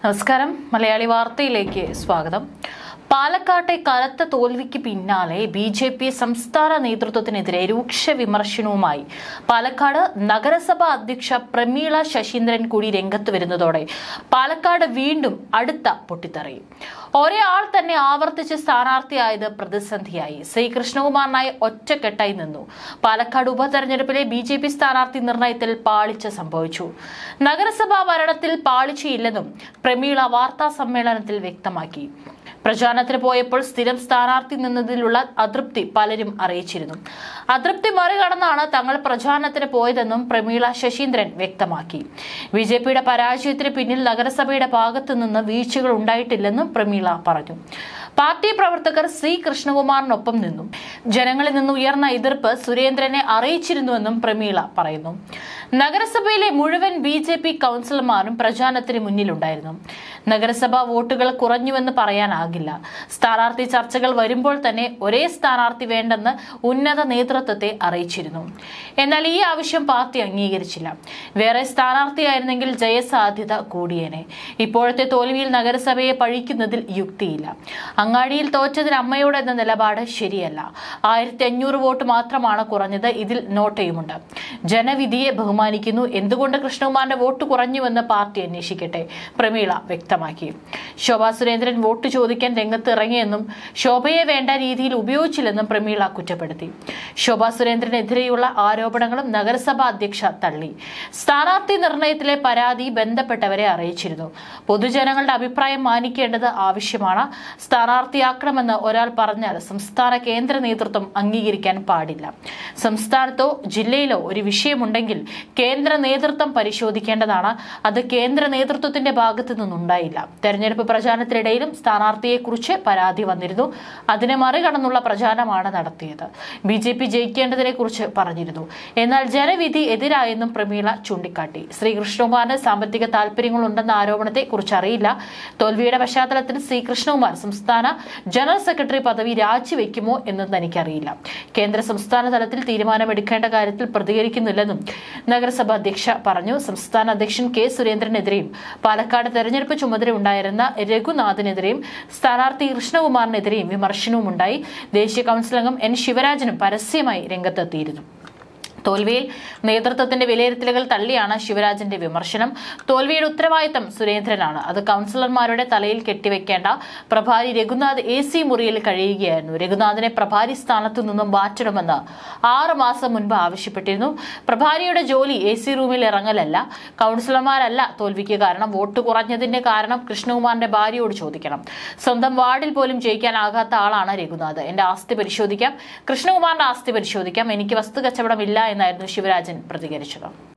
നമസ്കാരം മലയാളി വാർത്തയിലേക്ക് സ്വാഗതം പാലക്കാട്ടെ കനത്ത തോൽവിക്ക് പിന്നാലെ ബി ജെ പി സംസ്ഥാന നേതൃത്വത്തിനെതിരെ രൂക്ഷ വിമർശനവുമായി പാലക്കാട് നഗരസഭാ അധ്യക്ഷ പ്രമീള ശശീന്ദ്രൻ കൂടി രംഗത്ത് വരുന്നതോടെ പാലക്കാട് വീണ്ടും അടുത്ത പൊട്ടിത്തെറി ഒരേ ആൾ തന്നെ ആവർത്തിച്ച് സ്ഥാനാർത്ഥിയായത് പ്രതിസന്ധിയായി ശ്രീ കൃഷ്ണകുമാറിനായി ഒറ്റക്കെട്ടായി നിന്നു പാലക്കാട് ഉപതെരഞ്ഞെടുപ്പിലെ ബി ജെ പി സ്ഥാനാർത്ഥി നിർണയത്തിൽ പാളിച്ച സംഭവിച്ചു നഗരസഭാ ഭരണത്തിൽ പാളിച്ചയില്ലെന്നും പ്രമീള വാർത്താ സമ്മേളനത്തിൽ വ്യക്തമാക്കി പ്രചാരണത്തിന് പോയപ്പോൾ സ്ഥിരം സ്ഥാനാർത്ഥി നിന്നതിലുള്ള അതൃപ്തി പലരും അറിയിച്ചിരുന്നു അതൃപ്തി മറികടന്നാണ് തങ്ങൾ പ്രചാരണത്തിന് പോയതെന്നും പ്രമീള ശശീന്ദ്രൻ വ്യക്തമാക്കി ബി ജെ പിയുടെ പരാജയത്തിന് പിന്നിൽ നഗരസഭയുടെ ഭാഗത്തു നിന്ന് വീഴ്ചകൾ ഉണ്ടായിട്ടില്ലെന്നും പ്രമീള പറഞ്ഞു പാർട്ടി പ്രവർത്തകർ സി കൃഷ്ണകുമാറിനൊപ്പം നിന്നു ജനങ്ങളിൽ നിന്ന് ഉയർന്ന എതിർപ്പ് സുരേന്ദ്രനെ അറിയിച്ചിരുന്നുവെന്നും പ്രമീള പറയുന്നു നഗരസഭയിലെ മുഴുവൻ ബി ജെ പി കൗൺസിലർമാരും പ്രചാരണത്തിന് മുന്നിലുണ്ടായിരുന്നു നഗരസഭാ വോട്ടുകൾ കുറഞ്ഞുവെന്ന് പറയാനാകില്ല സ്ഥാനാർത്ഥി ചർച്ചകൾ വരുമ്പോൾ തന്നെ ഒരേ സ്ഥാനാർത്ഥി വേണ്ടെന്ന് ഉന്നത നേതൃത്വത്തെ അറിയിച്ചിരുന്നു എന്നാൽ ഈ ആവശ്യം പാർട്ടി അംഗീകരിച്ചില്ല വേറെ സ്ഥാനാർത്ഥിയായിരുന്നെങ്കിൽ ജയസാധ്യത കൂടിയേനെ ഇപ്പോഴത്തെ തോൽവിയിൽ നഗരസഭയെ പഴിക്കുന്നതിൽ യുക്തിയില്ല അങ്ങാടിയിൽ തോറ്റതിന് അമ്മയോട് എന്ന നിലപാട് ശരിയല്ല ആയിരത്തി അഞ്ഞൂറ് വോട്ട് മാത്രമാണ് കുറഞ്ഞത് ഇതിൽ നോട്ടയുമുണ്ട് ജനവിധിയെ ബഹുമാനിക്കുന്നു എന്തുകൊണ്ട് കൃഷ്ണകുമാറിന്റെ വോട്ട് കുറഞ്ഞുവെന്ന് പാർട്ടി അന്വേഷിക്കട്ടെ പ്രമീള വ്യക്തമാക്കി ശോഭാ സുരേന്ദ്രൻ വോട്ട് ചോദിക്കാൻ രംഗത്ത് ഇറങ്ങിയെന്നും ശോഭയെ വേണ്ട രീതിയിൽ ഉപയോഗിച്ചില്ലെന്നും പ്രമീള കുറ്റപ്പെടുത്തി ശോഭാ സുരേന്ദ്രനെതിരെയുള്ള ആരോപണങ്ങളും നഗരസഭാ അധ്യക്ഷ തള്ളി സ്ഥാനാർത്ഥി നിർണയത്തിലെ പരാതി ബന്ധപ്പെട്ടവരെ അറിയിച്ചിരുന്നു പൊതുജനങ്ങളുടെ അഭിപ്രായം മാനിക്കേണ്ടത് ആവശ്യമാണ് സ്ഥാനാർത്ഥിയാക്കണമെന്ന് ഒരാൾ പറഞ്ഞാൽ സംസ്ഥാന കേന്ദ്ര നേതൃത്വം അംഗീകരിക്കാൻ പാടില്ല സംസ്ഥാനത്തോ ജില്ലയിലോ ഒരു വിഷയമുണ്ടെങ്കിൽ കേന്ദ്ര നേതൃത്വം പരിശോധിക്കേണ്ടതാണ് അത് കേന്ദ്ര നേതൃത്വത്തിന്റെ ഭാഗത്തു നിന്നുണ്ടായില്ല തെരഞ്ഞെടുപ്പ് പ്രചാരണത്തിനിടയിലും സ്ഥാനാർത്ഥിയെക്കുറിച്ച് പരാതി വന്നിരുന്നു അതിനെ മറികടന്നുള്ള പ്രചാരണമാണ് നടത്തിയത് ബി ജെ പി ജയിക്കേണ്ടതിനെ കുറിച്ച് പറഞ്ഞിരുന്നു എന്നാൽ ജനവിധി എതിരായെന്നും പ്രമീള ചൂണ്ടിക്കാട്ടി ശ്രീകൃഷ്ണകുമാറിന് സാമ്പത്തിക താല്പര്യങ്ങളുണ്ടെന്ന ആരോപണത്തെ കുറിച്ച് അറിയില്ല തോൽവിയുടെ പശ്ചാത്തലത്തിൽ ശ്രീ കൃഷ്ണകുമാർ സംസ്ഥാന ജനറൽ സെക്രട്ടറി പദവി രാജിവെക്കുമോ എന്നും തനിക്കറിയില്ല കേന്ദ്ര സംസ്ഥാന തലത്തിൽ തീരുമാനമെടുക്കേണ്ട കാര്യത്തിൽ പ്രതികരിക്കുന്നില്ലെന്നും നഗരസഭ അധ്യക്ഷ പറഞ്ഞു സംസ്ഥാന അധ്യക്ഷൻ കെ സുരേന്ദ്രനെതിരെയും പാലക്കാട് തെരഞ്ഞെടുപ്പ് ചുമതല ഉണ്ടായിരുന്ന രഘുനാഥിനെതിരെയും സ്ഥാനാർത്ഥി കൃഷ്ണകുമാറിനെതിരെയും വിമർശനവും ഉണ്ടായി ദേശീയ കൌൺസിൽ അംഗം എൻ ശിവരാജനും പരസ്യമായി രംഗത്തെത്തിയിരുന്നു തോൽവിയിൽ നേതൃത്വത്തിന്റെ വിലയിരുത്തലുകൾ തള്ളിയാണ് ശിവരാജന്റെ വിമർശനം തോൽവിയുടെ ഉത്തരവാദിത്തം സുരേന്ദ്രനാണ് അത് കൌൺസിലർമാരുടെ തലയിൽ കെട്ടിവെക്കേണ്ട പ്രഭാരി രഘുനാഥ് എ സി മുറിയിൽ കഴിയുകയായിരുന്നു രഘുനാഥിനെ പ്രഭാരി സ്ഥാനത്തു നിന്നും മാറ്റണമെന്ന് ആറ് മാസം മുൻപ് ആവശ്യപ്പെട്ടിരുന്നു പ്രഭാരിയുടെ ജോലി എ സി റൂമിൽ ഇറങ്ങലല്ല കൌൺസിലർമാരല്ല തോൽവിക്ക് കാരണം വോട്ട് കുറഞ്ഞതിന്റെ കാരണം കൃഷ്ണകുമാറിന്റെ ഭാര്യയോട് ചോദിക്കണം സ്വന്തം വാർഡിൽ പോലും ജയിക്കാനാകാത്ത ആളാണ് രഘുനാഥ് എന്റെ ആസ്തി പരിശോധിക്കാം കൃഷ്ണകുമാറിന്റെ ആസ്തി പരിശോധിക്കാം എനിക്ക് വസ്തു കച്ചവടമില്ല എന്നായിരുന്നു ശിവരാജൻ പ്രതികരിച്ചത്